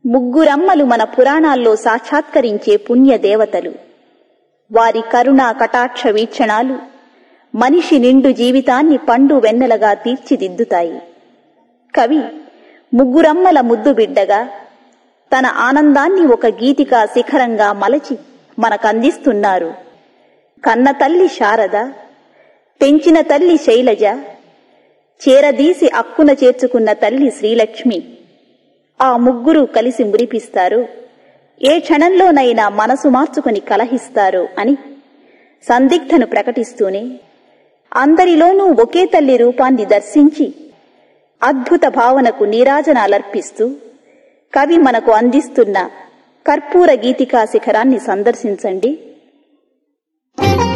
ముగ్గురమ్మలు మన పురాణాల్లో సాక్షాత్కరించే పుణ్య దేవతలు వారి కరుణా కటాక్ష వీక్షణాలు మనిషి నిండు జీవితాన్ని పండు వెన్నెలగా తీర్చిదిద్దుతాయి కవి ముగ్గురమ్మల ముద్దు బిడ్డగా తన ఆనందాన్ని ఒక గీతికా శిఖరంగా మలచి మనకందిస్తున్నారు కన్న తల్లి శారద పెంచిన తల్లి శైలజ చేరదీసి అక్కున చేర్చుకున్న తల్లి శ్రీలక్ష్మి ఆ ముగ్గురు కలిసి మురిపిస్తారు ఏ క్షణంలోనైనా మనసు మార్చుకుని కలహిస్తారు అని సందిగ్ధను ప్రకటిస్తూనే అందరిలోనూ ఒకే తల్లి రూపాన్ని దర్శించి అద్భుత భావనకు నీరాజనాలర్పిస్తూ కవి మనకు అందిస్తున్న కర్పూర గీతికా శిఖరాన్ని సందర్శించండి